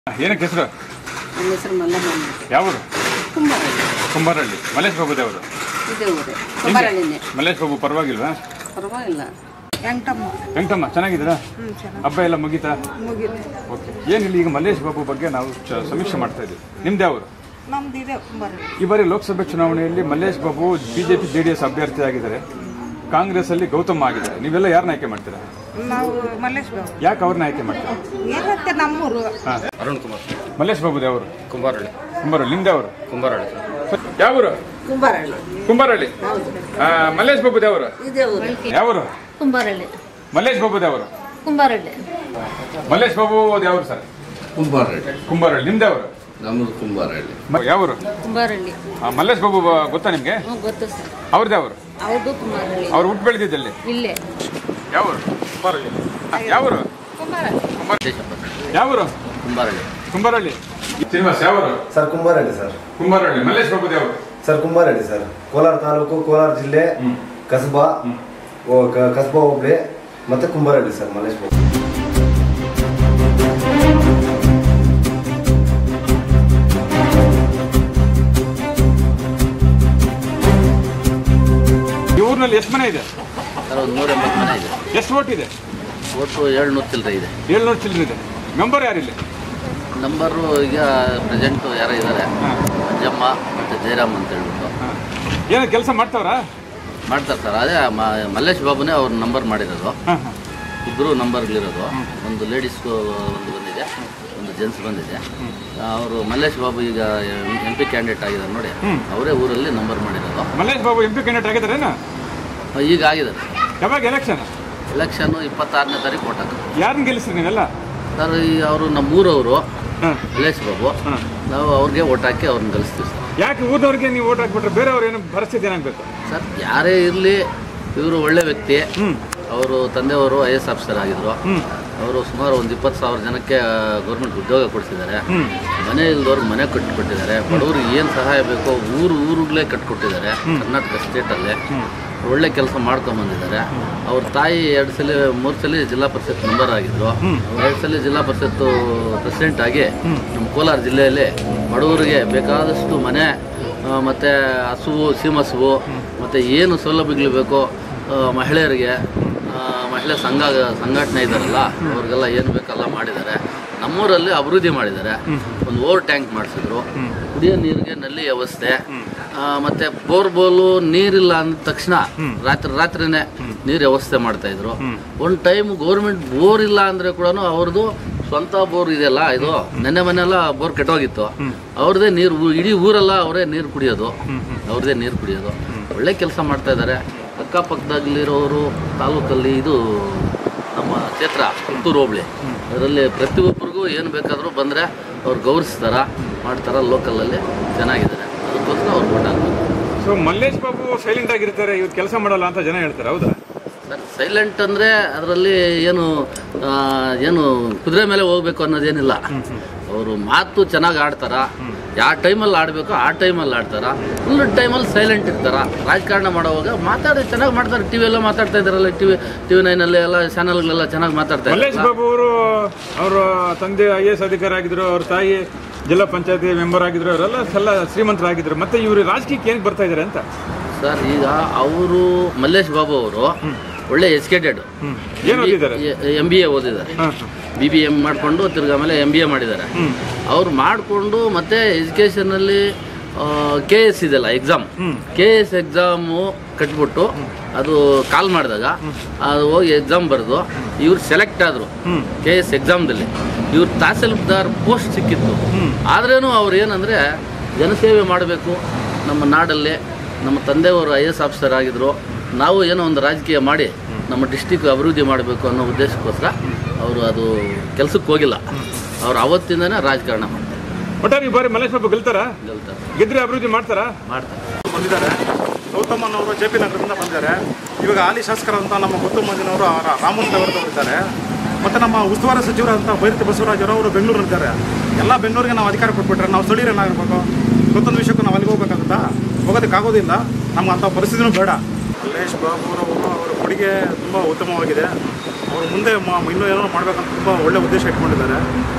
ಏನಕ್ಕೆ ಹೆಸರು ನನ್ನ ಹೆಸರು ಮಲ್ಲಮ್ಮ ಅಂದ್ಬಿಟ್ಟು. ಯಾವರು ಕುಂಬಾರಳ್ಳಿ ಕುಂಬಾರಳ್ಳಿ ಮಲ್ಲೇಶ್ ಬಾಬು ದೇವರು ಇದೇ ಊರೇ ಕುಂಬಾರಳ್ಳಿನೇ ಮಲ್ಲೇಶ್ ಬಾಬು ಪರವಾಗಿಲ್ವಾ ಪರವಾಗಿಲ್ಲ ವೆಂಕಟಮ್ಮ ವೆಂಕಟಮ್ಮ ಚೆನ್ನಾಗಿದ್ದೀರಾ ಹ್ಞೂ ಚೆನ್ನಾಗಿ ಹಬ್ಬ ಎಲ್ಲ ಮುಗೀತಾ ಮುಗಿತು ಓಕೆ ಏನಿಲ್ಲ ಈಗ ಮಲ್ಲೇಶ್ ಬಾಬು ಬಗ್ಗೆ ನಾವು ಚ- ಸಮೀಕ್ಷೆ ಮಾಡ್ತಾ ಇದ್ದೀವಿ ನಿಮ್ದು ಯಾವರು ನಮ್ದು ಇದೆ ಕುಂಬಾರಳ್ಳಿ ಈ ಬಾರಿ ಲೋಕಸಭೆ ಚುನಾವಣೆಯಲ್ಲಿ ಮಲ್ಲೇಶ್ ಬಾಬು ಬಿಜೆಪಿ ಜೆಡಿಎಸ್ ಅಭ್ಯರ್ಥಿ ಆಗಿದ್ದಾರೆ ಕಾಂಗ್ರೆಸ್ ಅಲ್ಲಿ ಗೌತಮ್ ಆಗಿದ್ದಾರೆ ನೀವೆಲ್ಲ ಯಾರನ್ನ ಆಯ್ಕೆ ಮಾಡ್ತೀರಾ ನಾವು ಮಲ್ಲೇಶ್ ಬಾಬು ಯಾಕೆ ಅವ್ರನ್ನ ಆಯ್ಕೆ ಮಾಡ್ತೀರಾ ಏನತ್ತೆ ನಮ್ಮೂರು ಹಾ ಅರುಣ್ ಕುಮಾರ್ ಮಲ್ಲೇಶ್ ಬಾಬು ದೇವರು ಕುಂಬಾರಳ್ಳಿ ಕುಂಬಾರಳ್ಳಿ ನಿಮ್ದು ಯಾವರು ಕುಂಬಾರಳ್ಳಿ ಸರ್ ಯಾವರು ಕುಂಬಾರಳ್ಳಿ ಕುಂಬಾರಳ್ಳಿ ಆ, ಮಲ್ಲೇಶ್ ಬಾಬು ದೇವರು ಇದೇ ಊರೇ ಯಾವರು ಕುಂಬಾರಳ್ಳಿ ಮಲ್ಲೇಶ್ ಬಾಬು ದೇವರು ಕುಂಬಾರಳ್ಳಿ ಮಲ್ಲೇಶ್ ಬಾಬು ಯಾವ್ರು ಸರ್ ಕುಂಬಾರಳ್ಳಿ ಕುಂಬಾರಳ್ಳಿ ನಿಮ್ದು ಯಾವರು ನಮ್ಮದು ಕುಂಬಾರಳ್ಳಿ ಮ- ಯಾವರು ಕುಂಬಾರಳ್ಳಿ ಆ, ಮಲ್ಲೇಶ್ ಬಾಬು ಬ- ಗೊತ್ತಾ ನಿಮ್ಗೆ ಹ್ಞೂ ಗೊತ್ತು ಸರ್ ಅವ್ರದ್ದು ಯಾವರು ಅವ್ರದ್ದು ಕುಂಬಾರಳ್ಳಿ ಅವ್ರು ಹುಟ್ಟು ಬೆಳೆದಿದ್ದಲ್ಲಿ ಇಲ್ಲೇ ಯಾವರು ಯಾವರು ಯಾವರು ಕುಂಬಾರಳ್ಳಿ ಕುಂಬಾರಳ್ಳಿ ಶ್ರೀನಿವಾಸ್ ಯಾವರು ಸರ್ ಕುಂಬಾರಳ್ಳಿ ಸರ್ ಕುಂಬಾರಳ್ಳಿ ಮಲ್ಲೇಶ್ ಬಾಬು ದೇವರು ಸರ್ ಕುಂಬಾರಳ್ಳಿ ಸರ್ ಕೋಲಾರ ತಾಲೂಕು ಕೋಲಾರ ಜಿಲ್ಲೆ ಕಸಬಾ ಓ, ಕ- ಕಸಬಾ ಹೋಬಳಿ ಮತ್ತೆ ಕುಂಬಾರಳ್ಳಿ ಸರ್ ಮಲ್ಲೇಶ್ ಬಾಬು ಈ ಊರಿನಲ್ಲಿ ಎಷ್ಟು ಮನೆ ಇದೆ ಸರ್ ಒಂದು ನೂರ ಎಂಬತ್ತು ಮನೆ ಇದೆ ಎಷ್ಟು ಓಟ್ ಇದೆ ಒಟ್ಟು ಏಳ್ನೂರು ಚಿಲ್ಲರೆ ಇದೆ ಏಳ್ನೂರು ಚಿಲ್ಲರೆ ಇದೆ ಮೆಂಬರ್ ಯಾರಿಲ್ಲ ನಂಬರು ಈಗ ಪ್ರೆಸೆಂಟು ಯಾರೋ ಇದ್ದಾರೆ ಅಜ್ಜಮ್ಮ ಮತ್ತು ಜಯರಾಮ್ ಅಂತ ಹೇಳ್ಬಿಟ್ಟು ಏನೋ ಕೆಲಸ ಮಾಡ್ತಾವ್ರಾ ಮಾಡ್ತಾರೆ ಸರ್ ಅದೇ ಮ- ಮಲ್ಲೇಶ್ ಬಾಬುನೇ ಅವ್ರ ನಂಬರ್ ಮಾಡಿರೋದು ಹಾಂ ಹಾಂ ಇಬ್ಬರು ನಂಬರ್ಗಳಿರೋದು ಒಂದು ಲೇಡೀಸ್ಗೂ ಒಂದು ಬಂದಿದೆ ಒಂದು ಜೆಂಟ್ಸ್ ಬಂದಿದೆ ಅವರು ಮಲ್ಲೇಶ್ ಬಾಬು ಈಗ ಎಂ ಪಿ ಕ್ಯಾಂಡಿಡೇಟ್ ಆಗಿದ್ದಾರೆ ನೋಡಿ ಅವರೇ ಊರಲ್ಲಿ ನಂಬರ್ ಮಾಡಿರೋದು Mallesh Babu M P candidate ಆಗಿದ್ದಾರೇನು ಈಗ ಆಗಿದ್ದಾರೆ ಯಾವಾಗ ಎಲೆಕ್ಷನ್ ಎಲೆಕ್ಷನ್ನು ಇಪ್ಪತ್ತಾರನೇ ತಾರೀಕು ಓಟ್ ಹಾಕೋದು ಯಾರನ್ನ ಗೆಲ್ಲಿಸ್ರಿ ನೀವೆಲ್ಲ ಸರ್ ಈ ಅವರು ನಮ್ಮೂರವರು ಹಾಂ ಮಲ್ಲೇಶ್ ಬಾಬು ಹಾಂ ನಾವು ಅವ್ರಿಗೆ ಓಟ್ ಹಾಕಿ ಅವ್ರನ್ನ ಗಳಿಸ್ತೀವಿ ಸರ್ ಯಾಕೆ ಊರಿನವ್ರಿಗೆ ನೀವು ಓಟ್ ಹಾಕ್ಬಿಟ್ರೆ ಬೇರೆಯವ್ರು ಏನು ಪರಿಸ್ಥಿತಿ ಏನಾಗಬೇಕು ಸರ್ ಯಾರೇ ಇರಲಿ ಇವರು ಒಳ್ಳೆ ವ್ಯಕ್ತಿ ಹ್ಞೂ ಅವರು ತಂದೆಯವರು ಐ ಎಸ್ ಆಫೀಸರ್ ಆಗಿದ್ರು ಹ್ಞೂ ಅವರು ಸುಮಾರು ಒಂದು ಇಪ್ಪತ್ತು ಸಾವಿರ ಜನಕ್ಕೆ ಗೌರ್ಮೆಂಟ್ ಉದ್ಯೋಗ ಕೊಡಿಸಿದ್ದಾರೆ ಹ್ಞೂ ಮನೆ ಇಲ್ದವ್ರಿಗೆ ಮನೆ ಕಟ್ಟಿಕೊಟ್ಟಿದ್ದಾರೆ ಬಡವ್ರಿಗೆ ಏನು ಸಹಾಯ ಬೇಕೋ ಊರು ಊರುಗಳೇ ಕಟ್ಕೊಟ್ಟಿದ್ದಾರೆ ಕರ್ನಾಟಕ ಸ್ಟೇಟಲ್ಲೇ ಒಳ್ಳೆ ಕೆಲಸ ಮಾಡ್ಕೊಂಬಂದಿದ್ದಾರೆ ಅವ್ರ ತಾಯಿ ಎರಡು ಸಲ ಮೂರು ಸಲ ಜಿಲ್ಲಾ ಪರಿಷತ್ ಮೆಂಬರ್ ಆಗಿದ್ರು ಎರಡು ಸಲ ಜಿಲ್ಲಾ ಪರಿಷತ್ತು ಪ್ರೆಸಿಡೆಂಟ್ ಆಗಿ ನಮ್ಮ ಕೋಲಾರ ಜಿಲ್ಲೆಯಲ್ಲಿ ಬಡವರಿಗೆ ಬೇಕಾದಷ್ಟು ಮನೆ ಆ, ಮತ್ತೆ ಹಸುವು ಸೀಮಸುವು ಮತ್ತು ಏನು ಸೌಲಭ್ಯಗಳು ಬೇಕೋ ಆ, ಮಹಿಳೆಯರಿಗೆ ಆ, ಮಹಿಳಾ ಸಂಘ ಸಂಘಟನೆ ಇದ್ದಾರಲ್ಲ ಅವ್ರಿಗೆಲ್ಲ ಏನು ಬೇಕಲ್ಲ ಮಾಡಿದ್ದಾರೆ ನಮ್ಮೂರಲ್ಲಿ ಅಭಿವೃದ್ಧಿ ಮಾಡಿದ್ದಾರೆ ಒಂದು ಓವರ್ ಟ್ಯಾಂಕ್ ಮಾಡಿಸಿದ್ರು ಕುಡಿಯೋ ನೀರಿಗೆ ನಲ್ಲಿ ವ್ಯವಸ್ಥೆ ಆ, ಮತ್ತೆ ಬೋರ್ಬೋಲು ನೀರಿಲ್ಲ ಅಂದ ತಕ್ಷಣ ರಾತ್ರಿ ರಾತ್ರಿನೇ ನೀರು ವ್ಯವಸ್ಥೆ ಮಾಡ್ತಾ ಇದ್ರು ಒಂದು ಟೈಮ್ ಗೌರ್ಮೆಂಟ್ ಬೋರ್ ಇಲ್ಲ ಅಂದ್ರೆ ಕೂಡ ಅವ್ರದ್ದು ಸ್ವಂತ ಬೋರ್ ಇದೆಯಲ್ಲ ಇದು ನೆನ್ನೆ ಮನೆಲ್ಲ ಬೋರ್ ಕೆಟ್ಟೋಗಿತ್ತು ಅವ್ರದ್ದೇ ನೀರು ಊ- ಇಡೀ ಊರೆಲ್ಲ ಅವರೇ ನೀರು ಕುಡಿಯೋದು ಅವ್ರದ್ದೇ ನೀರು ಕುಡಿಯೋದು ಒಳ್ಳೆ ಕೆಲಸ ಮಾಡ್ತಾ ಇದ್ದಾರೆ ಅಕ್ಕಪಕ್ಕದಲ್ಲಿರೋರು ತಾಲೂಕಲ್ಲಿ ಇದು ನಮ್ಮ ಕ್ಷೇತ್ರ ಪುತ್ತೂರು ಹೋಬಳಿ ಅದರಲ್ಲಿ ಪ್ರತಿಯೊಬ್ಬರಿಗೂ ಏನು ಬೇಕಾದರೂ ಬಂದರೆ ಅವ್ರು ಗೌರವಿಸ್ತಾರ ಮಾಡ್ತಾರ ಲೋಕಲಲ್ಲಿ ಚೆನ್ನಾಗಿದ್ದಾರೆ ಅದಕ್ಕೋಸ್ಕರ ಅವ್ರು ಓಟ್ ಹಾಕ್ಬೇಕು ಸೊ ಮಲ್ಲೇಶ್ ಬಾಬು ಸೈಲೆಂಟ್ ಆಗಿರ್ತಾರೆ ಇವ್ರು ಕೆಲಸ ಮಾಡಲ್ಲ ಅಂತ ಜನ ಹೇಳ್ತಾರೆ ಹೌದಾ ಸರ್ ಸೈಲೆಂಟ್ ಅಂದರೆ ಅದರಲ್ಲಿ ಏನು ಆ, ಏನು ಕುದುರೆ ಮೇಲೆ ಹೋಗ್ಬೇಕು ಅನ್ನೋದೇನಿಲ್ಲ ಅವರು ಮಾತು ಚೆನ್ನಾಗಿ ಆಡ್ತಾರ ಯಾವ ಟೈಮಲ್ಲಿ ಆಡಬೇಕು ಆ ಟೈಮಲ್ಲಿ ಆಡ್ತಾರ ಫುಲ್ ಟೈಮಲ್ಲಿ ಸೈಲೆಂಟ್ ಇರ್ತಾರ ರಾಜಕಾರಣ ಮಾಡೋವಾಗ ಮಾತಾಡಿ ಚೆನ್ನಾಗಿ ಮಾಡ್ತಾರೆ ಟಿ ಎಲ್ಲ ಮಾತಾಡ್ತಾ ಇದ್ದಾರಲ್ಲ ಟಿ ವಿ ಟಿ ವಿ ನೈನಲ್ಲಿ ಎಲ್ಲ ಚಾನಲ್ಗಳೆಲ್ಲ ಚೆನ್ನಾಗಿ ಮಾತಾಡ್ತಾ ಮಲ್ಲೇಶ್ ಇದ್ದಾರೆ ಬಾಬು ಅವರು ಅವರ ತಂದೆ ಐ ಎಸ್ ಅಧಿಕಾರಿ ಆಗಿದ್ರು ಅವ್ರ ತಾಯಿ ಜಿಲ್ಲಾ ಪಂಚಾಯತಿ ಮೆಂಬರ್ ಆಗಿದ್ರು ಅವರೆಲ್ಲ ಎಲ್ಲ ಶ್ರೀಮಂತರಾಗಿದ್ರು ಮತ್ತೆ ಇವರು ರಾಜಕೀಯಕ್ಕೆ ಏನಕ್ಕೆ ಬರ್ತಾ ಇದ್ದಾರೆ ಅಂತ ಸರ್ ಈಗ ಅವರು ಮಲ್ಲೇಶ್ ಬಾಬು ಅವರು ಒಳ್ಳೆ ಎಜುಕೇಟೆಡ್ ಹ್ಮ್ ಏನು ಓದಿದ್ದಾರೆ ಎಂ ಬಿ ಎ ಓದಿದ್ದಾರೆ ಹಾಂ ಹಾಂ ಬಿ ಬಿ ಎಮ್ ಮಾಡಿಕೊಂಡು ತಿರ್ಗಾ ಆಮೇಲೆ ಎಮ್ ಬಿ ಎ ಮಾಡಿದ್ದಾರೆ ಅವ್ರು ಮಾಡಿಕೊಂಡು ಮತ್ತೆ ಎಜುಕೇಷನಲ್ಲಿ ಕೆ ಎಸ್ ಇದೆಲ್ಲ ಎಕ್ಸಾಮ್ ಕೆ ಎಸ್ ಎಕ್ಸಾಮು ಕಟ್ಬಿಟ್ಟು ಅದು ಕಾಲ್ ಮಾಡಿದಾಗ ಅದು ಹೋಗಿ ಎಕ್ಸಾಮ್ ಬರೆದು ಇವ್ರು ಸೆಲೆಕ್ಟ್ ಆದರು ಕೆ ಎಸ್ ಎಕ್ಸಾಮ್ದಲ್ಲಿ ಇವ್ರು ತಹಸೀಲ್ದಾರ್ ಪೋಸ್ಟ್ ಸಿಕ್ಕಿತ್ತು ಆದ್ರೇನು ಅವ್ರು ಏನಂದರೆ ಜನಸೇವೆ ಮಾಡಬೇಕು ನಮ್ಮ ನಾಡಲ್ಲಿ ನಮ್ಮ ತಂದೆಯವರು ಐ ಎಸ್ ಆಫೀಸರ್ ಆಗಿದ್ರು ನಾವು ಏನೋ ಒಂದು ರಾಜಕೀಯ ಮಾಡಿ ನಮ್ಮ ಡಿಸ್ಟಿಕ್ ಅಭಿವೃದ್ಧಿ ಮಾಡಬೇಕು ಅನ್ನೋ ಉದ್ದೇಶಕ್ಕೋಸ್ಕರ ಅವರು ಅದು ಕೆಲಸಕ್ಕೆ ಹೋಗಿಲ್ಲ ಅವ್ರು ಅವತ್ತಿಂದನೇ ರಾಜಕಾರಣ ಮಾಡ್ತಾರೆ ಒಟ್ಟಾರೆ ಈ ಬಾರಿ ಮಲ್ಲೇಶ್ ಬಾಬು ಗೆಲ್ತಾರಾ ಗೆಲ್ತಾರೆ ಗೆದ್ರೆ ಅಭಿವೃದ್ಧಿ ಮಾಡ್ತಾರಾ ಮಾಡ್ತಾರೆ ಬಂದಿದ್ದಾರೆ ಗೌತಮನವರು ಜೆ ಪಿ ನಗರದಿಂದ ಬಂದಿದ್ದಾರೆ ಇವಾಗ ಹಾಲಿ ಶಾಸಕರಂತ ನಮ್ಮ ಗೌತಮ್ ಮಂಜನವರು ರಾಮನ್ ಅವರು ಇದ್ದಾರೆ ಮತ್ತು ನಮ್ಮ ಉಸ್ತುವಾರಿ ಸಚಿವರಂತ ಬೈರತಿ ಬಸವರಾಜರು ಅವರು ಬೆಂಗಳೂರಿದ್ದಾರೆ ಎಲ್ಲ ಬೆಂಗಳೂರಿಗೆ ನಾವು ಅಧಿಕಾರ ಕೊಟ್ಬಿಟ್ರೆ ನಾವು ಸ್ಥಳೀಯರನ್ನಾಗಿರ್ಬೇಕು ಗೊತ್ತೊಂದು ವಿಷಯಕ್ಕೂ ನಾವು ಅಲ್ಲಿಗೆ ಹೋಗ್ಬೇಕಾಗುತ್ತಾ ಹೋಗೋದಕ್ಕಾಗೋದಿಲ್ಲ ನಮ್ಗೆ ಅಂಥ ಪರಿಸ್ಥಿತಿನೂ ಬೇಡ ಮಲ್ಲೇಶ್ ಬಾಬುರವರು ಅವರ ಕೊಡುಗೆ ತುಂಬ ಉತ್ತಮವಾಗಿದೆ ಅವರು ಮುಂದೆ ಮ- ಇನ್ನೂ ಏನೋ ಮಾಡಬೇಕಂತ ತುಂಬ ಒಳ್ಳೆ ಉದ್ದೇಶ ಇಟ್ಕೊಂಡಿದ್ದಾರೆ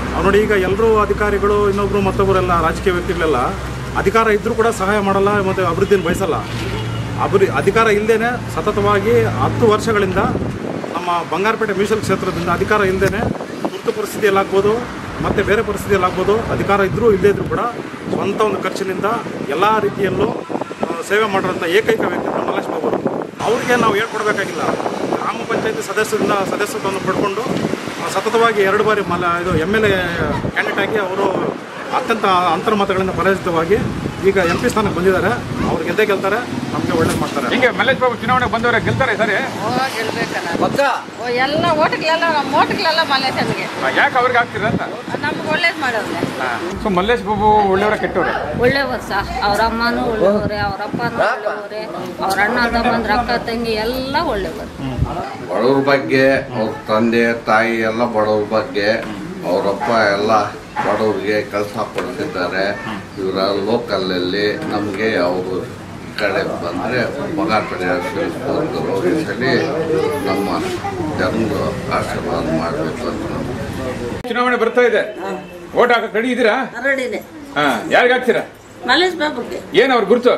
ಅವ್ರು ನೋಡಿ ಈಗ ಎಲ್ಲರೂ ಅಧಿಕಾರಿಗಳು ಇನ್ನೊಬ್ರು ಮತ್ತೊಬ್ಬರೆಲ್ಲ ರಾಜಕೀಯ ವ್ಯಕ್ತಿಗಳೆಲ್ಲ ಅಧಿಕಾರ ಇದ್ದರೂ ಕೂಡ ಸಹಾಯ ಮಾಡಲ್ಲ ಮತ್ತು ಅಭಿವೃದ್ಧಿನ ಬಯಸಲ್ಲ ಅಭಿವೃದ್ಧಿ ಅಧಿಕಾರ ಇಲ್ಲದೇ ಸತತವಾಗಿ ಹತ್ತು ವರ್ಷಗಳಿಂದ ನಮ್ಮ ಬಂಗಾರಪೇಟೆ ಮೀಸಲು ಕ್ಷೇತ್ರದಿಂದ ಅಧಿಕಾರ ಇಲ್ಲದೇ ತುರ್ತು ಪರಿಸ್ಥಿತಿಯಲ್ಲಾಗ್ಬೋದು ಮತ್ತು ಬೇರೆ ಪರಿಸ್ಥಿತಿಯಲ್ಲಾಗ್ಬೋದು ಅಧಿಕಾರ ಇದ್ದರೂ ಇಲ್ಲದೇ ಇದ್ರೂ ಕೂಡ ಸ್ವಂತ ಒಂದು ಖರ್ಚಿನಿಂದ ಎಲ್ಲ ರೀತಿಯಲ್ಲೂ ಆ, ಸೇವೆ ಮಾಡಿರೋಂಥ ಏಕೈಕ ವ್ಯಕ್ತಿ ನಮ್ಮ ಮಲ್ಲೇಶ್ ಬಾಬು ಅವರು. ಅವ್ರಿಗೆ ನಾವು ಹೇಳ್ಕೊಡ್ಬೇಕಾಗಿಲ್ಲ ಗ್ರಾಮ ಪಂಚಾಯತಿ ಸದಸ್ಯರಿಂದ ಸದಸ್ಯತ್ವವನ್ನು ಪಡ್ಕೊಂಡು ಆ, ಸತತವಾಗಿ ಎರಡು ಬಾರಿ ಮಲ ಇದು ಎಮ್ ಎಲ್ ಎ ಕ್ಯಾಂಡಿಡೇಟ್ ಆಗಿ ಅವರು ಅತ್ಯಂತ ಅಂತರ್ಮತಗಳಿಂದ ಪರಾಜಿತವಾಗಿ ಈಗ ಎಂ ಪಿ ಸ್ಥಾನಕ್ಕೆ ಬಂದಿದ್ದಾರೆ ಅವ್ರು ಗೆದ್ದೇ ಗೆಲ್ತಾರೆ ನಮಗೆ ಒಳ್ಳೇದು ಮಾಡ್ತಾರೆ ಹಿಂಗೆ ಮಲ್ಲೇಶ್ ಬಾಬು ಚುನಾವಣೆ ಬಂದವರೆ ಗೆಲ್ತಾರೆ ಸರಿ ಓ ಗೆಲ್ಬೇಕಲ್ಲ ಓ ಎಲ್ಲ ಓಟ್ಗಳೆಲ್ಲ ನಮ್ಮ ಓಟ್ಗಳೆಲ್ಲ ಮಲ್ಲೇಶನ್ಗೆ ಯಾಕೆ ಅವ್ರಿಗೆ ಆಗ್ತೀರ ಅಂತ ನಮ್ಗೆ ಒಳ್ಳೇದು ಮಾಡೋದ್ರೆ ಸೊ ಮಲ್ಲೇಶ್ ಬಾಬು ಒಳ್ಳೆಯವರ ಕೆಟ್ಟವ್ರೆ ಒಳ್ಳೆಯವರು ಸಹ ಅವ್ರ ಅಮ್ಮನೂ ಒಳ್ಳೆಯವರೇ ಅವ್ರ ಅಪ್ಪನೂ ಒಳ್ಳೆಯವರೇ ಅವ್ರ ಅಣ್ಣ ತಮ್ಮಂದ್ರ ಅಕ್ಕ ತಂಗಿ ಎಲ್ಲ ಒಳ್ಳೆಯವರು ಬಡವ್ರ ಬಗ್ಗೆ ಅವ್ರ ತಂದೆ ತಾಯಿ ಎಲ್ಲ ಬಡವ್ರ ಬಗ್ಗೆ ಅವರಪ್ಪ ಎಲ್ಲ ಬಡವ್ರಿಗೆ ಕೆಲಸ ಕೊಡ್ತಿದ್ದಾರೆ ಇವರ ಲೋಕಲಲ್ಲಿ ನಮಗೆ ಅವರು ಕಡೆ ಬಂದರೆ ಬಂಗಾರಪೇಟೆ ಬಂದರು ಈ ಸಲ ನಮ್ಮ ಜನರು ಆಶೀರ್ವಾದ ಮಾಡಬೇಕು ಅಂತ ನಾವು ಚುನಾವಣೆ ಬರ್ತಾ ಇದೆ ಓಟ್ ಹಾಕ ಕಡಿ ಇದೀರಾ ರೆಡಿನೇ ಹಾ ಯಾರಿಗೆ ಹಾಕ್ತೀರಾ ಮಲ್ಲೇಶ್ ಬಾಬುಗೆ ಏನ್ ಅವ್ರ ಗುರುತು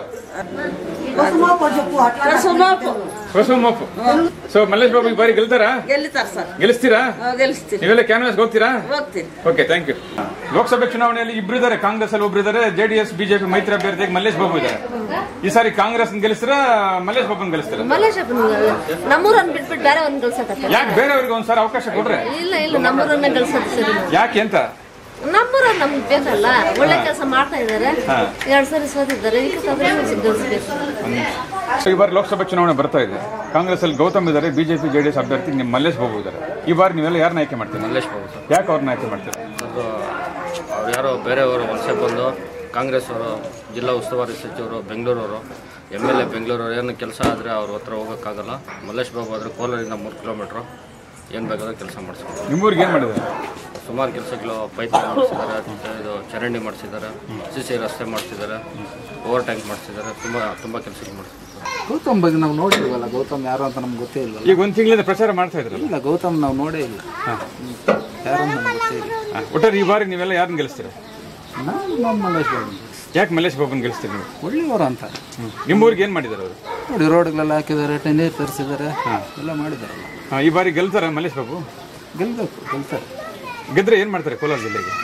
ಸುಮಾಪು ಹೊಸಮಪ್ಪು ಸೊ ಮಲ್ಲೇಶ್ ಬಾಬು ಈ ಬಾರಿ ಗೆಲ್ತಾರಾ ಗೆಲ್ಲಿತಾರೆ ಸರ್ ಗೆಲ್ಲಿಸ್ತೀರಾ ಗೆಲ್ಲಿಸ್ತೀವಿ ನೀವೆಲ್ಲ ಕ್ಯಾನ್ವಾಸ್ ಹೋಗ್ತೀರಾ ಹೋಗ್ತೀನಿ ಓಕೆ ಥ್ಯಾಂಕ್ ಯು ಲೋಕಸಭೆ ಚುನಾವಣೆಯಲ್ಲಿ ಇಬ್ರು ಇದ್ದಾರೆ ಕಾಂಗ್ರೆಸ್ ಅಲ್ಲಿ ಒಬ್ರು ಇದ್ದಾರೆ ಜೆಡಿಎಸ್ ಬಿಜೆಪಿ ಮೈತ್ರಿ ಅಭ್ಯರ್ಥಿಯಾಗಿ ಮಲ್ಲೇಶ್ ಬಾಬು ಇದ್ದಾರೆ ಈ ಸಾರಿ ಕಾಂಗ್ರೆಸ್ ಗೆಲ್ಲಿಸ್ತೀರಾ ಮಲ್ಲೇಶ್ ಬಾಬುನ್ ಗೆಲ್ಲಿಸ್ತೀರಾ ಮಲ್ಲೇಶಪ್ಪನ ನಮ್ಮೂರನ್ನ ಬಿಟ್ಬಿಟ್ಟು ಬೇರೆ ಒಂದು ಗೆಲ್ಸತ್ತ ಯಾಕೆ ಬೇರೆಯವ್ರಿಗೆ ಒಂದ್ಸಾರಿ ಅವಕಾಶ ಕೊಡ್ರೆ ಇಲ್ಲ ಇಲ್ಲ ನಮ್ಮೂರನ್ನ ಗೆಲ್ಸತ್ತೆ ಸರಿ ಯಾಕೆ ಅಂತ ನಮ್ಮೂರ ನಮ್ಗೆ ಬೇಕಲ್ಲ ಒಳ್ಳೆ ಕೆಲಸ ಮಾಡ್ತಾ ಇದ್ದಾರೆ ಎರಡ್ ಸರಿ ಸೋತಿದ್ದಾರೆ ಈಗ ಗೆಲ್ಸ್ಬೇಕು ಸೊ ಈ ಬಾರಿ ಲೋಕಸಭೆ ಚುನಾವಣೆ ಬರ್ತಾ ಇದೆ ಕಾಂಗ್ರೆಸ್ ಅಲ್ಲಿ ಗೌತಮ್ ಇದ್ದಾರೆ ಬಿಜೆಪಿ ಜೆಡಿಎಸ್ ಅಭ್ಯರ್ಥಿ ನಿಮ್ಮ ಮಲ್ಲೇಶ್ ಬಾಬು ಇದ್ದಾರೆ ಈ ಬಾರಿ ನೀವೆಲ್ಲ ಯಾರನ್ನ ಆಯ್ಕೆ ಮಾಡ್ತೀರಾ ಮಲ್ಲೇಶ್ ಬಾಬು ಸರ್ ಯಾಕೆ ಅವ್ರನ್ನ ಆಯ್ಕೆ ಮಾಡ್ತೀರಾ ಅದು ಅವ್ರು ಯಾರೋ ಬೇರೆಯವರು ವಲಸೆ ಬಂದು ಕಾಂಗ್ರೆಸ್ ಅವರು ಜಿಲ್ಲಾ ಉಸ್ತುವಾರಿ ಸಚಿವರು ಬೆಂಗಳೂರವರು ಎಮ್ ಎಲ್ ಎ ಬೆಂಗಳೂರವರು ಏನು ಕೆಲಸ ಆದರೆ ಅವ್ರ ಹತ್ರ ಹೋಗೋಕ್ಕಾಗಲ್ಲ ಮಲ್ಲೇಶ್ ಬಾಬು ಆದರೆ ಕೋಲಾರಿಂದ ಮೂರು ಕಿಲೋಮೀಟ್ರು ಏನು ಬೇಕಾದ್ರೆ ಕೆಲಸ ಮಾಡಿಸ್ತಾರೆ ನಿಮ್ಮೂರಿಗೆ ಏನು ಮಾಡಿದ್ದಾರೆ ಸುಮಾರು ಕೆಲಸಗಳು ಪೈಪ್ ಮಾಡಿಸಿದ್ದಾರೆ ಮತ್ತೆ ಇದು ಚರಂಡಿ ಮಾಡಿಸಿದ್ದಾರೆ ಸಿ ಸಿ ರಸ್ತೆ ಮಾಡಿಸಿದ್ದಾರೆ ಓವರ್ ಟ್ಯಾಂಕ್ ಮಾಡಿಸಿದ್ದಾರೆ ತುಂಬ ತುಂಬ ಕೆಲಸಗಳು ಮಾಡಿಸಿದ್ದಾರೆ ಗೌತಮ್ ಬಗ್ಗೆ ನಾವು ನೋಡಿಲ್ವಲ್ಲ ಗೌತಮ್ ಯಾರು ಅಂತ ನಮ್ಗೆ ಗೊತ್ತೇ ಇಲ್ವಲ್ಲ ಈಗ ಒಂದು ತಿಂಗಳಿಂದ ಪ್ರಚಾರ ಮಾಡ್ತಾ ಇದ್ರಲ್ಲ ಇಲ್ಲ ಗೌತಮ್ ನಾವು ನೋಡೇ ಇಲ್ಲ ಯಾರು ಅಂತ ನಮ್ಗೆ ಗೊತ್ತೇ ಇಲ್ಲ ಹಾ, ಒಟ್ಟಾರೆ ಈ ಬಾರಿ ನೀವೆಲ್ಲ ಯಾರನ್ನ ಗೆಲ್ಲಿಸ್ತೀರಾ ನಾವು ನಮ್ಮ ಮಲ್ಲೇಶ್ ಬಾಬು ಯಾಕೆ ಮಲ್ಲೇಶ್ ಬಾಬುನ್ ಗೆಲ್ಲಿಸ್ತೀರಿ ನೀವು ಒಳ್ಳೆಯವರು ಅಂತ ನಿಮ್ಮೂರಿಗೆ ಏನು ಮಾಡಿದ್ದಾರೆ ಅವರು ನೋಡಿ ರೋಡ್ಗಳೆಲ್ಲ ಹಾಕಿದ್ದಾರೆ ನೀರು ತರಿಸಿದ್ದಾರೆ ಎಲ್ಲ ಮಾಡಿದಾರಲ್ಲ ಹಾ, ಈ ಬಾರಿ ಗೆಲ್ತಾರ ಮಲ್ಲೇಶ್ ಬಾಬು ಗೆಲ್ಬೇಕು ಗೆಲ್ತಾರೆ ಗೆದ್ರೆ ಏನು ಮಾಡ್ತಾರೆ ಕೋಲಾರ ಜಿಲ್ಲೆಗೆ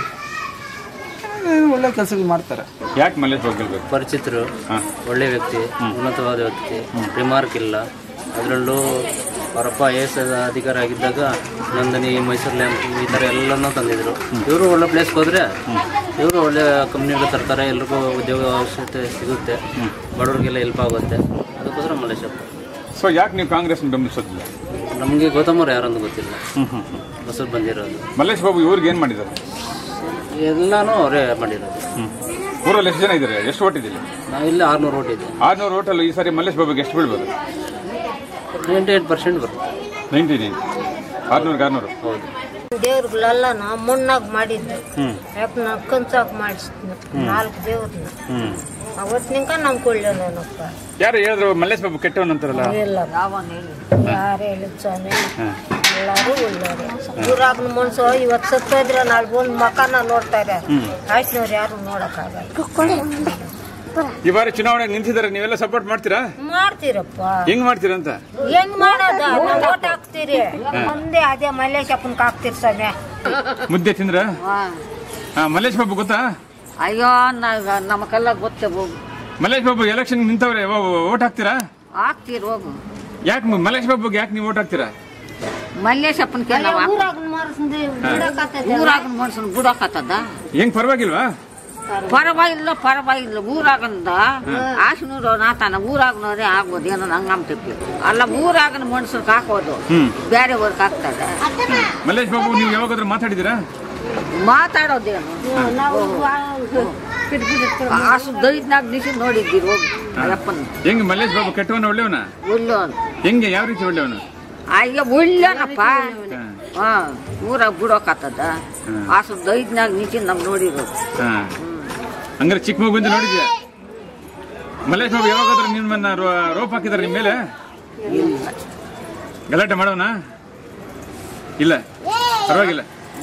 ಏನು ಒಳ್ಳೆ ಕೆಲಸಗಳು ಮಾಡ್ತಾರೆ ಯಾಕೆ ಮಲ್ಲೇಶ್ ಬಾಬು ಗೆಲ್ಬೇಕು ಪರಿಚಿತರು ಒಳ್ಳೆ ವ್ಯಕ್ತಿ ಉನ್ನತವಾದ ವ್ಯಕ್ತಿ ರಿಮಾರ್ಕ್ ಇಲ್ಲ ಅದರಲ್ಲೂ ಅವರಪ್ಪ ಐ ಎಸ್ ಅಧಿಕಾರ ಆಗಿದ್ದಾಗ ನಂದಿನಿ ಮೈಸೂರು ಲ್ಯಾಂಪ್ ಈ ಥರ ಎಲ್ಲನೂ ತಂದಿದ್ರು ಇವರು ಒಳ್ಳೆ ಪ್ಲೇಸ್ಗೆ ಹೋದರೆ ಇವರು ಒಳ್ಳೆ ಕಂಪ್ನಿಗಳು ತರ್ತಾರೆ ಎಲ್ರಿಗೂ ಉದ್ಯೋಗ ಅವಶ್ಯಕತೆ ಸಿಗುತ್ತೆ ಬಡವ್ರಿಗೆಲ್ಲ ಹೆಲ್ಪ್ ಆಗುತ್ತೆ ಅದಕ್ಕೋಸ್ಕರ ಮಲ್ಲೇಶಪ್ಪ ಸೊ ಯಾಕೆ ನೀವು ಕಾಂಗ್ರೆಸ್ ಬೆಂಬಲಿಸೋದಿಲ್ಲ ನಮಗೆ ಗೌತಮ್ ಅವ್ರು ಯಾರಂತ ಗೊತ್ತಿಲ್ಲ ಹೊಸರು ಬಂದಿರೋದು ಮಲ್ಲೇಶ್ ಬಾಬು ಇವ್ರಿಗೆ ಏನು ಮಾಡಿದ್ದಾರೆ ಎಲ್ಲನೂ ಅವರೇ ಮಾಡಿರೋದು ಊರಲ್ಲಿ ಎಷ್ಟು ಜನ ಇದ್ದಾರೆ ಎಷ್ಟು ಓಟ್ ಇದಿಲ್ಲ ನಾವು ಇಲ್ಲಿ ಆರುನೂರು ಓಟ್ ಇದೆ ಆರ್ನೂರು ಓಟಲ್ಲಿ ಈ ಸಾರಿ ಮಲ್ಲೇಶ್ ಬಾಬುಗೆ ಎಷ್ಟು ಬೀಳ್ಬೋದು ನೈಂಟಿ ಏಟ್ ಪರ್ಸೆಂಟ್ ಬರುತ್ತೆ ನೈಂಟಿ ನೈನ್ ಆರ್ನೂರಿಗೆ ಆರ್ನೂರು ಹೌದು ದೇವ್ರುಗಳೆಲ್ಲ ನಾ ಮಣ್ಣಾಗ ಮಾಡಿದ್ದು ಯಾಕೆ ನಾ ಕಂಚಾಕ್ ಮಾಡಿಸ್ತೀನಿ ನಾಲ್ಕು ದೇವ್ರನ್ನ ಅವತ್ತಿನಿಂಕ ನಮ್ಗೆ ಕೊಳ್ಳೇನಪ್ಪ ಯಾರು ಹೇಳಿದ್ರು ಮಲ್ಲೇಶ್ ಬಾಬು ಕೆಟ್ಟವನ್ ಅಂತಾರಲ್ಲ ಇಲ್ಲ ಯಾರು ಹೇಳಿದ್ ಸ್ವಾಮಿ ಎಲ್ಲಾರು ಒಳ್ಳೆಯವ್ರೆ ಊರಾಗನ ಮನ್ಸು ಇವತ್ತು ಸತ್ತೋದ್ರೆ ನಾಳೆ ಬಂದು ಮಕಾನ ನೋಡ್ತಾರೆ ಆಯ್ತನವ್ರು ಯಾರು ನೋಡಕ್ಕಾಗಲ್ಲ ಈ ಬಾರಿ ಚುನಾವಣೆ ನಿಂತಿದ್ದಾರೆ ನೀವೆಲ್ಲ ಸಪೋರ್ಟ್ ಮಾಡ್ತೀರಾ ಮಾಡ್ತೀರಪ್ಪ ಹೆಂಗ್ ಮಾಡ್ತೀರಾ ಅಂತ ಹೆಂಗ್ ಮಾಡೋದ ನಾವು ಓಟ್ ಹಾಕ್ತೀರಿ ಮುಂದೆ ಅದೇ ಮಲ್ಲೇಶಪ್ಪನ್ಗೆ ಹಾಕ್ತೀರಿ ಸ್ವಾಮಿ ಮುದ್ದೆ ತಿಂದ್ರ ಹಾ ಮಲ್ಲೇಶ್ ಬಾಬು ಗೊತ್ತಾ ಅಯ್ಯೋ ನಾ- ನಮಗೆಲ್ಲ ಗೊತ್ತೇ ಹೋಗು ಮಲ್ಲೇಶ್ ಬಾಬು ಎಲೆಕ್ಷನ್ ನಿಂತವ್ರೆ ಓಟ್ ಹಾಕ್ತೀರಾ ಹಾಕ್ತೀರಿ ಹೋಗು ಯಾಕೆ ಮಲ್ಲೇಶ್ ಬಾಬುಗೆ ಯಾಕೆ ನೀವು ಓಟ್ ಹಾಕ್ತೀರಾ ಮಲ್ಲೇಶಪ್ಪನ ನಾವು ಊರಾಗನ ಮಾರ್ಸಂದು ಬಿಡಕತ್ತದ ಊರಾಗ ಮನುಷ್ಯನ ಬಿಡಕತ್ತದ ಹೆಂಗ್ ಪರವಾಗಿಲ್ವಾ ಪರವಾಗಿಲ್ಲ ಪರವಾಗಿಲ್ಲ ಊರಾಗಂದ ಆಶನೂರು ನಾತಾನ ಊರಾಗನವ್ರೆ ಆಗ್ಬೋದು ಏನೋ ನಂಗೆ ಅಂತಿಪ್ಪಿ ಅಲ್ಲ ಊರಾಗನ ಮನುಷ್ಯರ್ಗೆ ಹಾಕೋದು ಬೇರೆ ಊರ್ಗೆ ಹಾಕ್ತಾರೆ ಮಲ್ಲೇಶ್ ಬಾಬು ನೀವು ಯಾವಾಗಾದ್ರೂ ಮಾತಾಡಿದ್ದೀರಾ ಮಾತಾಡೋದೇನು ನಾವು ಅಷ್ಟು ದೈದ್ನಾಗ ನಿಸಿ ನೋಡಿದ್ದೀರಿ ಹೋಗಿ ಅಯ್ಯಪ್ಪನ ಹೆಂಗ್ ಮಲ್ಲೇಶ್ ಬಾಬು ಕೆಟ್ಟವನ ಒಳ್ಳೆಯವನ ಒಳ್ಳೆಯವನು ಹೆಂಗೆ ಯಾವ ರೀತಿ ಒಳ್ಳೆಯವನು ಅಯ್ಯ ಒಳ್ಳೆನಪ್ಪ ಹಾ ಊರಾಗ ಬಿಡೋಕತ್ತದ ಅಷ್ಟು ದೈದ್ನಾಗ ನಿಸಿ ನಮ್ಗೆ ನೋಡಿರೋದು ಹಾ ಹಂಗಾರೆ ಚಿಕ್ಕ ಮಗು ಬಂದು ನೋಡಿದ್ಯಾ ಮಲ್ಲೇಶ್ ಬಾಬು ಯಾವಾಗಾದ್ರೂ ನಿಮ್ಮನ್ನ ರೋ- ರೋಪ್ ಹಾಕಿದಾರೆ ನಿಮ್ಮ ಮೇಲೆ ಇಲ್ಲ ಗಲಾಟೆ ಮಾಡೋಣ ಇಲ್ಲ ಪರವಾಗಿಲ್ಲ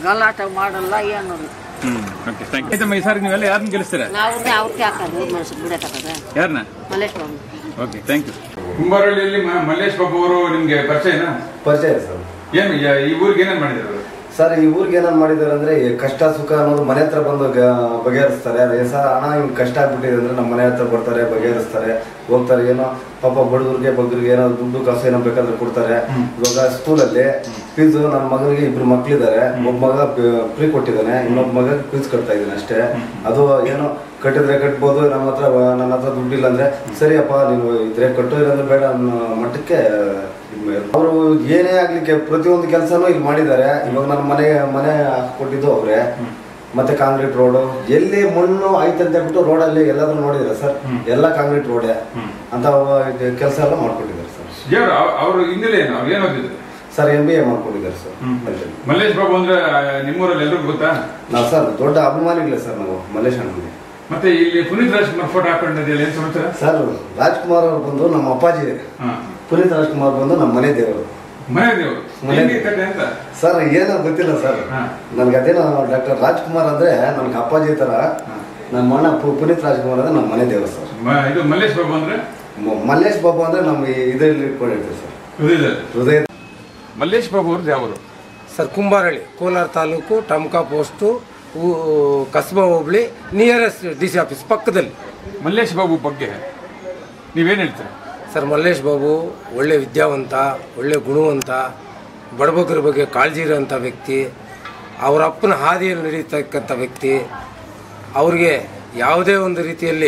ಗಲಾಟೆ ಮಾಡಲ್ಲ ಏನು ಹ್ಮ್ ಓಕೆ ಥ್ಯಾಂಕ್ ಯು ಈ ಸಾರಿ ನೀವೆಲ್ಲ ಯಾರನ್ನ ಗೆಲ್ಲಿಸ್ತೀರಾ ನಾವು ಅವ್ರಿಗೆ ಹಾಕೋದು ಮನಸ್ಸು ಬಿಡತಕ್ಕದ ಯಾರನ್ನ Mallesh Babu okay thank you ಕುಂಬಾರಳ್ಳಿಯಲ್ಲಿ ಮ- ಮಲ್ಲೇಶ್ ಬಾಬು ಅವರು ನಿಮ್ಗೆ ಪರಿಚಯನಾ ಪರಿಚಯ ಸರ್ ಏನು ಯ- ಈ ಊರಿಗೆ ಏನೇನು ಮಾಡಿದ್ರು ಅವರು ಸರ್ ಈ ಊರಿಗೆ ಏನಾರು ಮಾಡಿದ್ದಾರೆ ಅಂದ್ರೆ ಈ ಕಷ್ಟ ಸುಖ ಅನ್ನೋದು ಮನೆ ಹತ್ರ ಬಂದು ಗ- ಬಗೆಹರಿಸ್ತಾರೆ ಅದೇ ಸರ್ ಹಣ ಹಿಂಗ್ ಕಷ್ಟ ಆಗ್ಬಿಟ್ಟಿದೆ ಅಂದ್ರೆ ನಮ್ಮ ಮನೆ ಹತ್ರ ಬರ್ತಾರೆ ಬಗೆಹರಿಸ್ತಾರೆ ಹೋಗ್ತಾರೆ ಏನೋ ಪಾಪ ಬಡವ್ರಿಗೆ ಬಗ್ಗರಿಗೆ ಏನೋ ದುಡ್ಡು ಕಾಸು ಏನೋ ಬೇಕಾದ್ರೆ ಕೊಡ್ತಾರೆ ಇವಾಗ ಸ್ಕೂಲಲ್ಲಿ ಫೀಸು ನನ್ನ ಮಗನಿಗೆ ಇಬ್ರು ಮಕ್ಳಿದ್ದಾರೆ ಒಬ್ಬ ಮಗ ಫ್ರೀ ಕೊಟ್ಟಿದ್ದಾನೆ ಇನ್ನೊಬ್ಬ ಮಗ ಫೀಸ್ ಕಟ್ತಾ ಇದ್ದಾನೆ ಅಷ್ಟೇ ಅದು ಏನೋ ಕಟ್ಟಿದ್ರೆ ಕಟ್ಬೋದು ನಮ್ಮ ಹತ್ರ ನನ್ನ ಹತ್ರ ದುಡ್ಡಿಲ್ಲ ಅಂದ್ರೆ ಸರಿಯಪ್ಪ ನೀವು ಇದ್ರೆ ಕಟ್ಟೋ ಇರೋದ್ರೆ ಬೇಡ ಅನ್ನೋ ಮಟ್ಟಕ್ಕೆ ಅವರು ಏನೇ ಆಗ್ಲಿಕ್ಕೆ ಪ್ರತಿಯೊಂದು ಕೆಲಸನೂ ಇಲ್ಲಿ ಮಾಡಿದ್ದಾರೆ ಇವಾಗ ನನ್ನ ಮನೆ ಮನೆ ಕೊಟ್ಟಿದ್ದು ಅವ್ರೆ ಮತ್ತೆ ಕಾಂಕ್ರೀಟ್ ರೋಡ್ ಎಲ್ಲಿ ಮಣ್ಣು ಐತಂತ ಹೇಳ್ಬಿಟ್ಟು ರೋಡಲ್ಲಿ ಎಲ್ಲಾದ್ರೂ ನೋಡಿದ್ರೆ ಸರ್ ಎಲ್ಲ ಕಾಂಕ್ರೀಟ್ ರೋಡೇ ಅಂತ ಕೆಲಸ ಎಲ್ಲ ಮಾಡ್ಕೊಟ್ಟಿದ್ದಾರೆ ಸರ್ ದೇವ್ರು ಅವರು ಹಿನ್ನೆಲೆ ಏನು ಅವ್ರು ಏನು ಓದಿದ್ರು ಸರ್ ಎಂ ಬಿ ಎ ಮಾಡ್ಕೊಂಡಿದ್ದಾರೆ ಸರ್ ಮಲ್ಲೇಶ್ ಬಾಬು ಅಂದ್ರೆ ಆ, ನಿಮ್ಮೂರಲ್ಲಿ ಎಲ್ರಿಗೂ ಗೊತ್ತಾ ನಾವು ಸರ್ ದೊಡ್ಡ ಅಭಿಮಾನಿಗಳೇ ಸರ್ ನಾವು ಮಲ್ಲೇಶ್ ಅಣ್ಣನಿಗೆ ಮತ್ತೆ ಇಲ್ಲಿ ಪುನೀತ್ ರಾಜ್ಕುಮಾರ್ ಫೋಟೋ ಹಾಕೊಂಡಿದ್ದೀರಿ ಏನ್ ಸಮಾಚಾರ ಸರ್ ರಾಜ್ಕುಮಾರ್ ಅವ್ರು ಬಂದು ನಮ್ಮ ಅಪ್ಪಾಜಿ ಪುನೀತ್ ರಾಜ್ಕುಮಾರ್ ಬಂದು ನಮ್ಮ ಮನೆ ದೇವರು ಮನೆ ದೇವರು ಮನೆ ಹೆಂಗೆ ಕತೆ ಅಂತ ಸರ್ ಏನೋ ಗೊತ್ತಿಲ್ಲ ಸರ್ ನನ್ಗೆ ಅದೇನೋ ಡಾಕ್ಟರ್ ರಾಜ್ಕುಮಾರ್ ಅಂದ್ರೆ ನನ್ಗೆ ಅಪ್ಪಾಜಿ ತರ ನಮ್ಮ ಅಣ್ಣ ಪು- ಪುನೀತ್ ರಾಜ್ಕುಮಾರ್ ಅಂದ್ರೆ ನಮ್ಮ ಮನೆ ದೇವರು ಸರ್ ಮ- ಇದು ಮಲ್ಲೇಶ್ ಬಾಬು ಅಂದ್ರೆ ಮ- ಮಲ್ಲೇಶ್ ಬಾಬು ಅಂದ್ರೆ ನಮ್ಮ ಇದರಲ್ಲಿ ಇಟ್ಕೊಂಡಿರ್ತೀವಿ ಸರ್ ಹೃದಯದಲ್ಲಿ ಹೃದಯ ಮಲ್ಲೇಶ್ ಬಾಬು ಅವ್ರದ್ದು ಯಾವರು ಸರ್ ಕುಂಬಾರಳ್ಳಿ ಕೋಲಾರ ತಾಲೂಕು ಟಮ್ಕಾ ಪೋಸ್ಟು ಊ- Kasaba hobli nearest D C office ಪಕ್ಕದಲ್ಲಿ ಮಲ್ಲೇಶ್ ಬಾಬು ಬಗ್ಗೆ ನೀವೇನು ಹೇಳ್ತೀರಾ ಸರ್ ಮಲ್ಲೇಶ್ ಬಾಬು ಒಳ್ಳೆ ವಿದ್ಯಾವಂತ ಒಳ್ಳೆ ಗುಣವಂತ ಬಡಬಗ್ಗರ ಬಗ್ಗೆ ಕಾಳಜಿ ಇರೋಂಥ ವ್ಯಕ್ತಿ ಅವರ ಅಪ್ಪನ ಹಾದಿಯಲ್ಲಿ ನಡೀತಕ್ಕಂಥ ವ್ಯಕ್ತಿ ಅವ್ರಿಗೆ ಯಾವುದೇ ಒಂದು ರೀತಿಯಲ್ಲಿ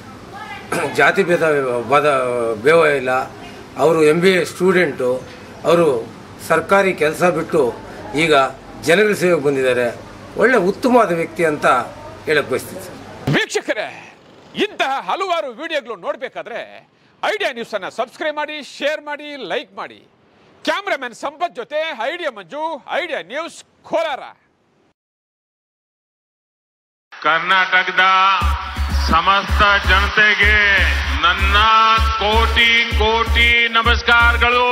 ಜಾತಿ ಭೇದ ಬಾದ ಬೇವ ಇಲ್ಲ ಅವರು ಎಮ್ ಬಿ ಎ ಸ್ಟೂಡೆಂಟು ಅವರು ಸರ್ಕಾರಿ ಕೆಲಸ ಬಿಟ್ಟು ಈಗ ಜನಗಳ ಸೇವೆಗೆ ಬಂದಿದ್ದಾರೆ ಒಳ್ಳೆ ಉತ್ತಮವಾದ ವ್ಯಕ್ತಿ ಅಂತ ಹೇಳಕ್ ಬಯಸ್ತೀನಿ ಸರ್ ವೀಕ್ಷಕರೇ ಇಂತಹ ಹಲವಾರು ವಿಡಿಯೋಗಳು ನೋಡಬೇಕಾದ್ರೆ ಐಡಿಯಾ ನ್ಯೂಸ್ ಅನ್ನ ಸಬ್ಸ್ಕ್ರೈಬ್ ಮಾಡಿ ಶೇರ್ ಮಾಡಿ ಲೈಕ್ ಮಾಡಿ ಕ್ಯಾಮ್ರಾಮನ್ ಸಂಪತ್ ಜೊತೆ Idea Manju Idea News Kolar ಕರ್ನಾಟಕದ ಸಮಸ್ತ ಜನತೆಗೆ ನನ್ನ ಕೋಟಿ ಕೋಟಿ ನಮಸ್ಕಾರಗಳು